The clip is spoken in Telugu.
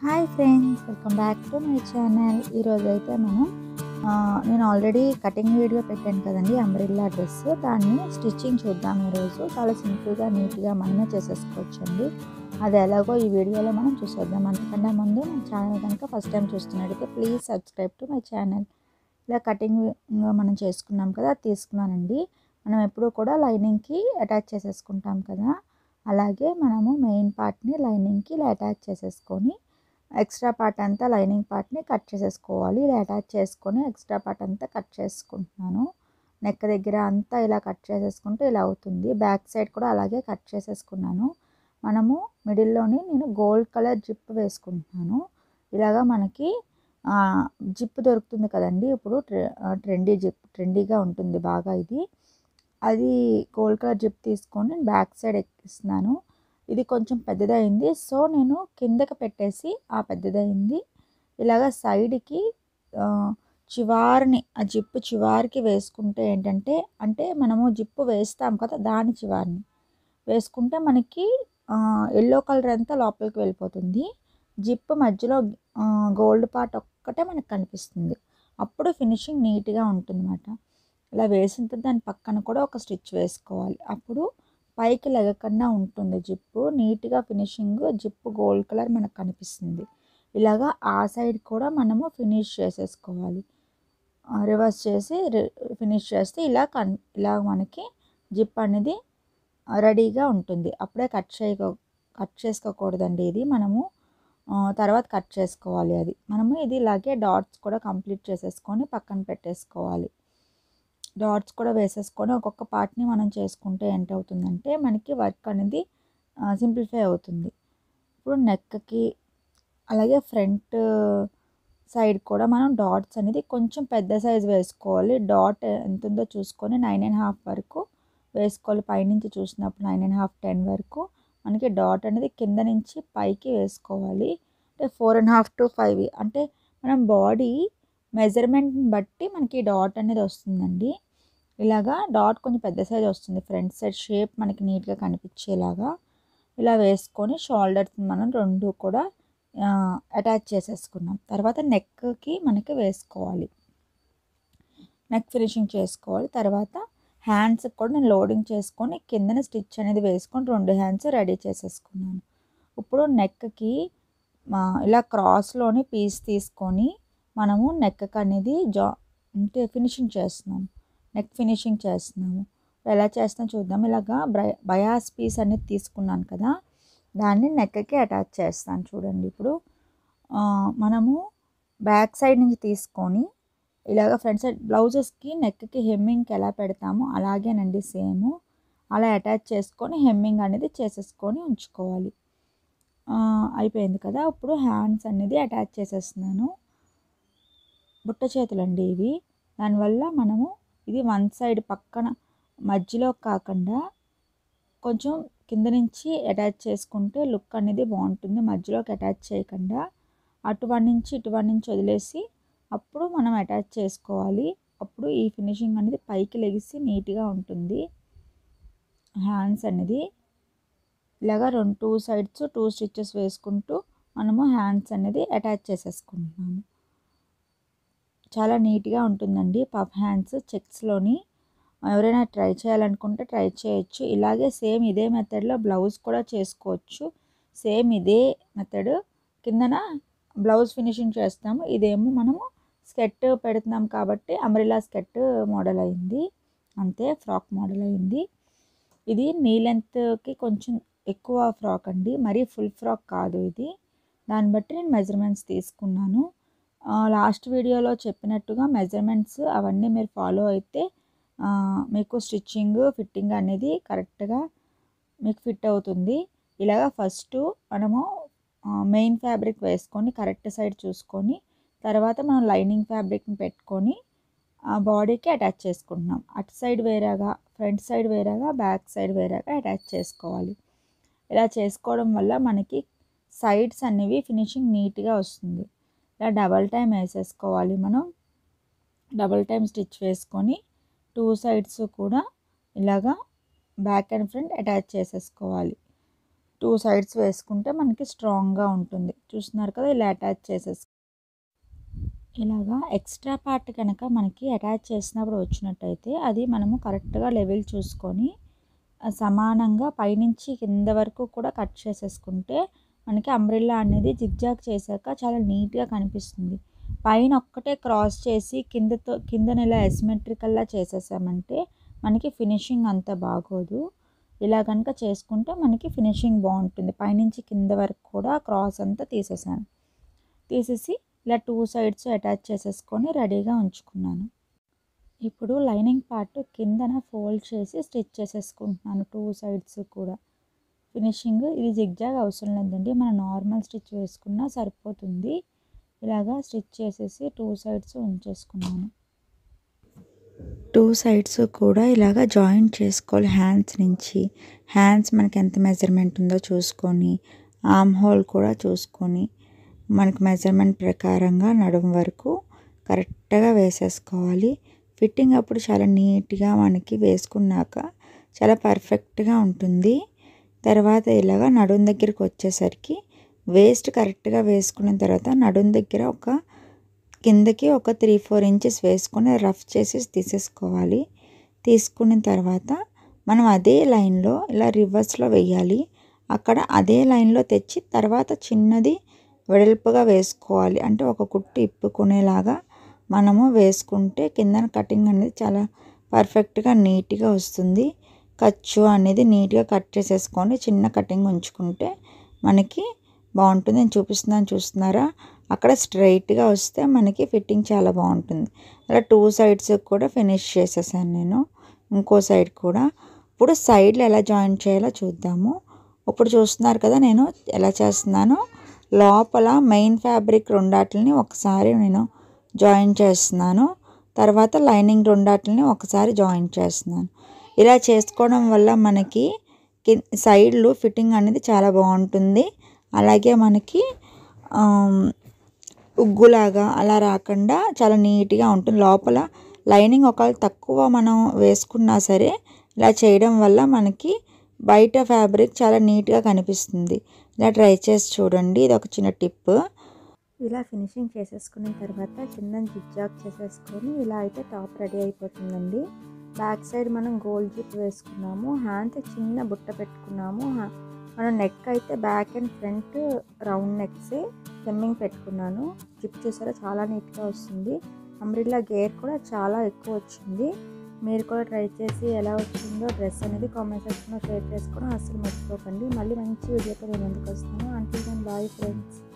hi friends welcome back to my channel ఈరోజు అయితే మనం ఆ, నేను ఆల్రెడీ కటింగ్ వీడియో పెట్టాను కదండి అంబ్రిల్లా డ్రెస్ దాన్ని స్టిచ్చింగ్ చూద్దాం ఈరోజు చాలా సింపుల్గా నీట్గా మనమే చేసేసుకోవచ్చండి అది ఎలాగో ఈ వీడియోలో మనం చూసేద్దాం అంతకన్నా ముందు మన ఛానల్ కనుక ఫస్ట్ టైం చూస్తున్నట్టయితే please subscribe to my channel ఇలా కటింగ్ మనం చేసుకున్నాం కదా అది తీసుకున్నానండి మనం ఎప్పుడు కూడా లైనింగ్కి అటాచ్ చేసేసుకుంటాం కదా అలాగే మనము మెయిన్ పార్ట్ని లైనింగ్కి ఇలా అటాచ్ చేసేసుకొని ఎక్స్ట్రా పార్ట్ అంతా లైనింగ్ పార్ట్ని కట్ చేసేసుకోవాలి ఇలా అటాచ్ చేసుకొని ఎక్స్ట్రా పార్ట్ అంతా కట్ చేసుకుంటున్నాను నెక్ దగ్గర అంతా ఇలా కట్ చేసేసుకుంటే ఇలా అవుతుంది బ్యాక్ సైడ్ కూడా అలాగే కట్ చేసేసుకున్నాను మనము మిడిల్లోని నేను గోల్డ్ కలర్ జిప్ వేసుకుంటున్నాను ఇలాగా మనకి జిప్ దొరుకుతుంది కదండి ఇప్పుడు ట్రెండీ జిప్ ట్రెండీగా ఉంటుంది బాగా ఇది అది గోల్డ్ కలర్ జిప్ తీసుకొని బ్యాక్ సైడ్ ఎక్కిస్తున్నాను ఇది కొంచెం పెద్దదైంది సో నేను కిందకి పెట్టేసి ఆ పెద్దదైంది ఇలాగ సైడ్కి చివారిని ఆ జిప్పు చివారికి వేసుకుంటే ఏంటంటే అంటే మనము జిప్పు వేస్తాం కదా దాని చివారిని వేసుకుంటే మనకి ఎల్లో కలర్ అంతా లోపలికి వెళ్ళిపోతుంది జిప్ మధ్యలో గోల్డ్ పార్ట్ ఒక్కటే మనకు కనిపిస్తుంది అప్పుడు ఫినిషింగ్ నీట్గా ఉంటుందన్నమాట ఇలా వేసిన తర్వాత దాని పక్కన కూడా ఒక స్టిచ్ వేసుకోవాలి అప్పుడు పైకి లెగకుండా ఉంటుంది జిప్పు నీట్గా ఫినిషింగ్ జిప్పు గోల్డ్ కలర్ మనకు కనిపిస్తుంది ఇలాగా ఆ సైడ్ కూడా మనము ఫినిష్ చేసేసుకోవాలి రివర్స్ చేసి ఫినిష్ చేస్తే ఇలా కన్ ఇలా మనకి జిప్ అనేది రెడీగా ఉంటుంది అప్పుడే కట్ చేయకో కట్ చేసుకోకూడదండి ఇది మనము తర్వాత కట్ చేసుకోవాలి అది మనము ఇది ఇలాగే డాట్స్ కూడా కంప్లీట్ చేసేసుకొని పక్కన పెట్టేసుకోవాలి డాట్స్ కూడా వేసేసుకొని ఒక్కొక్క పార్ట్ని మనం చేసుకుంటే ఏంటవుతుందంటే మనకి వర్క్ అనేది సింప్లిఫై అవుతుంది ఇప్పుడు నెక్కి అలాగే ఫ్రంట్ సైడ్ కూడా మనం డాట్స్ అనేది కొంచెం పెద్ద సైజ్ వేసుకోవాలి డాట్ ఎంత ఉందో చూసుకొని నైన్ అండ్ హాఫ్ వరకు వేసుకోవాలి పైనుంచి చూసినప్పుడు నైన్ అండ్ హాఫ్ టెన్ వరకు మనకి డాట్ అనేది కింద నుంచి పైకి వేసుకోవాలి అంటే four and half to five అంటే మనం బాడీ మెజర్మెంట్ని బట్టి మనకి డాట్ అనేది వస్తుందండి ఇలాగా డాట్ కొంచెం పెద్ద సైజ్ వస్తుంది ఫ్రంట్ సైడ్ షేప్ మనకి నీట్గా కనిపించేలాగా ఇలా వేసుకొని షోల్డర్స్ మనం రెండు కూడా అటాచ్ చేసేసుకున్నాం తర్వాత నెక్కి మనకి వేసుకోవాలి నెక్ ఫినిషింగ్ చేసుకోవాలి తర్వాత హ్యాండ్స్కి కూడా నేను లోడింగ్ చేసుకొని కిందన స్టిచ్ అనేది వేసుకొని రెండు హ్యాండ్స్ రెడీ చేసేసుకున్నాను ఇప్పుడు నెక్కి ఇలా క్రాస్లోని పీస్ తీసుకొని మనము నెక్ అనేది జా అంటే ఫినిషింగ్ చేస్తున్నాం నెక్ ఫినిషింగ్ చేస్తున్నాము ఎలా చేస్తున్నాం చూద్దాం ఇలాగా బయాస్ పీస్ అనేది తీసుకున్నాను కదా దాన్ని నెక్కి అటాచ్ చేస్తాను చూడండి ఇప్పుడు మనము బ్యాక్ సైడ్ నుంచి తీసుకొని ఇలాగ ఫ్రంట్ సైడ్ బ్లౌజెస్కి నెక్కి హెమ్మింగ్కి ఎలా పెడతామో అలాగేనండి సేమ్ అలా అటాచ్ చేసుకొని హెమ్మింగ్ అనేది చేసేసుకొని ఉంచుకోవాలి అయిపోయింది కదా ఇప్పుడు హ్యాండ్స్ అనేది అటాచ్ చేసేస్తున్నాను బుట్ట చేతులు అండి ఇవి దానివల్ల మనము ఇది వన్ సైడ్ పక్కన మధ్యలో కాకుండా కొంచెం కింద నుంచి అటాచ్ చేసుకుంటే లుక్ అనేది బాగుంటుంది మధ్యలోకి అటాచ్ చేయకుండా అటువన్ నుంచి ఇటువన్ నుంచి వదిలేసి అప్పుడు మనం అటాచ్ చేసుకోవాలి అప్పుడు ఈ ఫినిషింగ్ అనేది పైకి లెగిసి నీట్గా ఉంటుంది హ్యాండ్స్ అనేది ఇలాగా రెండు టూ సైడ్స్ టూ స్టిచ్చెస్ వేసుకుంటూ మనము హ్యాండ్స్ అనేది అటాచ్ చేసేసుకుంటున్నాము చాలా నీట్గా ఉంటుందండి పఫ్ హ్యాండ్స్ చెక్స్లోని ఎవరైనా ట్రై చేయాలనుకుంటే ట్రై చేయొచ్చు ఇలాగే సేమ్ ఇదే మెథడ్లో బ్లౌజ్ కూడా చేసుకోవచ్చు సేమ్ ఇదే మెథడ్ కిందన బ్లౌజ్ ఫినిషింగ్ చేస్తాము ఇదేమో మనము స్కెట్ పెడుతున్నాం కాబట్టి అమ్రిలా స్కెట్ మోడల్ అయింది అంతే ఫ్రాక్ మోడల్ అయింది ఇది నీ లెంత్కి కొంచెం ఎక్కువ ఫ్రాక్ అండి మరీ ఫుల్ ఫ్రాక్ కాదు ఇది దాన్ని బట్టి నేను మెజర్మెంట్స్ తీసుకున్నాను లాస్ట్ వీడియోలో చెప్పినట్టుగా మెజర్మెంట్స్ అవన్నీ మీరు ఫాలో అయితే మీకు స్టిచ్చింగ్ ఫిట్టింగ్ అనేది కరెక్ట్గా మీకు ఫిట్ అవుతుంది ఇలాగ ఫస్ట్ మనము మెయిన్ ఫ్యాబ్రిక్ వేసుకొని కరెక్ట్ సైడ్ చూసుకొని తర్వాత మనం లైనింగ్ ఫ్యాబ్రిక్ని పెట్టుకొని బాడీకి అటాచ్ చేసుకుంటున్నాం అటు సైడ్ వేరేగా ఫ్రంట్ సైడ్ వేరేగా బ్యాక్ సైడ్ వేరేగా అటాచ్ చేసుకోవాలి ఇలా చేసుకోవడం వల్ల మనకి సైడ్స్ అనేవి ఫినిషింగ్ నీట్గా వస్తుంది ఇలా డబల్ టైం వేసేసుకోవాలి మనం డబల్ టైం స్టిచ్ వేసుకొని టూ సైడ్స్ కూడా ఇలాగా బ్యాక్ అండ్ ఫ్రంట్ అటాచ్ చేసేసుకోవాలి టూ సైడ్స్ వేసుకుంటే మనకి స్ట్రాంగ్గా ఉంటుంది చూస్తున్నారు కదా ఇలా అటాచ్ చేసేసి ఇలాగా ఎక్స్ట్రా పార్ట్ కనుక మనకి అటాచ్ చేసినప్పుడు వచ్చినట్టయితే అది మనము కరెక్ట్గా లెవెల్ చూసుకొని సమానంగా పైనుంచి కింద వరకు కూడా కట్ చేసేసుకుంటే మనకి అంబ్రిల్లా అనేది జిగ్జాగ్ చేశాక చాలా నీట్గా కనిపిస్తుంది పైన ఒక్కటే క్రాస్ చేసి కిందతో కిందన ఇలా ఎసిమెట్రికల్లా చేసేసామంటే మనకి ఫినిషింగ్ అంత బాగోదు ఇలా కనుక చేసుకుంటే మనకి ఫినిషింగ్ బాగుంటుంది పైనుంచి కింద వరకు కూడా క్రాస్ అంతా తీసేసాను తీసేసి ఇలా టూ సైడ్స్ అటాచ్ చేసేసుకొని రెడీగా ఉంచుకున్నాను ఇప్పుడు లైనింగ్ పార్ట్ కిందన ఫోల్డ్ చేసి స్టిచ్ చేసేసుకుంటున్నాను టూ సైడ్స్ కూడా ఫినిషింగ్ ఇది జిగ్జాగ్ అవసరం లేదండి మన నార్మల్ స్టిచ్ వేసుకున్నా సరిపోతుంది ఇలాగా స్టిచ్ చేసేసి టూ సైడ్స్ ఉంచేసుకున్నాను టూ సైడ్స్ కూడా ఇలాగ జాయింట్ చేసుకోవాలి హ్యాండ్స్ నుంచి హ్యాండ్స్ మనకి ఎంత మెజర్మెంట్ ఉందో చూసుకొని ఆమ్ హోల్ కూడా చూసుకొని మనకి మెజర్మెంట్ ప్రకారంగా నడుము వరకు కరెక్ట్గా వేసేసుకోవాలి ఫిట్టింగ్ అప్పుడు చాలా నీట్గా మనకి వేసుకున్నాక చాలా పర్ఫెక్ట్గా ఉంటుంది తర్వాత ఇలాగ నడుం దగ్గరికి వచ్చేసరికి వేస్ట్ కరెక్ట్గా వేసుకున్న తర్వాత నడుం దగ్గర ఒక కిందకి ఒక త్రీ ఫోర్ ఇంచెస్ వేసుకొని రఫ్ చేసి తీసేసుకోవాలి తీసుకున్న తర్వాత మనం అదే లైన్లో ఇలా రివర్స్లో వేయాలి అక్కడ అదే లైన్లో తెచ్చి తర్వాత చిన్నది వెడల్పుగా వేసుకోవాలి అంటే ఒక కుట్టు ఇప్పుకునేలాగా మనము వేసుకుంటే కిందన కటింగ్ అనేది చాలా పర్ఫెక్ట్గా నీట్గా వస్తుంది ఖర్చు అనేది నీట్గా కట్ చేసేసుకొని చిన్న కటింగ్ ఉంచుకుంటే మనకి బాగుంటుంది నేను చూపిస్తున్నాను చూస్తున్నారా అక్కడ స్ట్రైట్గా వస్తే మనకి ఫిట్టింగ్ చాలా బాగుంటుంది అలా టూ సైడ్స్ కూడా ఫినిష్ చేసేసాను నేను ఇంకో సైడ్ కూడా ఇప్పుడు సైడ్లు ఎలా జాయిన్ చేయాలో చూద్దాము ఇప్పుడు చూస్తున్నారు కదా నేను ఎలా చేస్తున్నానో లోపల మెయిన్ ఫ్యాబ్రిక్ రెండాటిని ఒకసారి నేను జాయిన్ చేస్తున్నాను తర్వాత లైనింగ్ రెండాటిని ఒకసారి జాయిన్ చేస్తున్నాను ఇలా చేసుకోవడం వల్ల మనకి సైడ్లు ఫిట్టింగ్ అనేది చాలా బాగుంటుంది అలాగే మనకి ఉగ్గులాగా అలా రాకుండా చాలా నీట్గా ఉంటుంది లోపల లైనింగ్ ఒకవేళ తక్కువ మనం వేసుకున్నా సరే ఇలా చేయడం వల్ల మనకి బయట ఫ్యాబ్రిక్ చాలా నీట్గా కనిపిస్తుంది ఇలా ట్రై చేసి చూడండి ఇది ఒక చిన్న టిప్ ఇలా ఫినిషింగ్ చేసేసుకున్న తర్వాత కింద జిగ్జాగ్ చేసేసుకొని ఇలా అయితే టాప్ రెడీ అయిపోతుందండి బ్యాక్ సైడ్ మనం గోల్డ్ జిప్ వేసుకున్నాము హ్యాండ్ చిన్న బుట్ట పెట్టుకున్నాము మనం నెక్ అయితే బ్యాక్ అండ్ ఫ్రంట్ రౌండ్ నెక్సే హెమ్మింగ్ పెట్టుకున్నాను జిప్ చూసారా చాలా నీట్గా వస్తుంది అంబ్రిల్లా గేర్ కూడా చాలా ఎక్కువ వచ్చింది మీరు కూడా ట్రై చేసి ఎలా వచ్చిందో డ్రెస్ అనేది కామెంట్ సెక్షన్లో షేర్ చేసుకోవడం అసలు మర్చిపోకండి మళ్ళీ మంచి వీడియోతో నేను ముందుకు వస్తాను అంటే నేను బాయ్ ఫ్రెండ్స్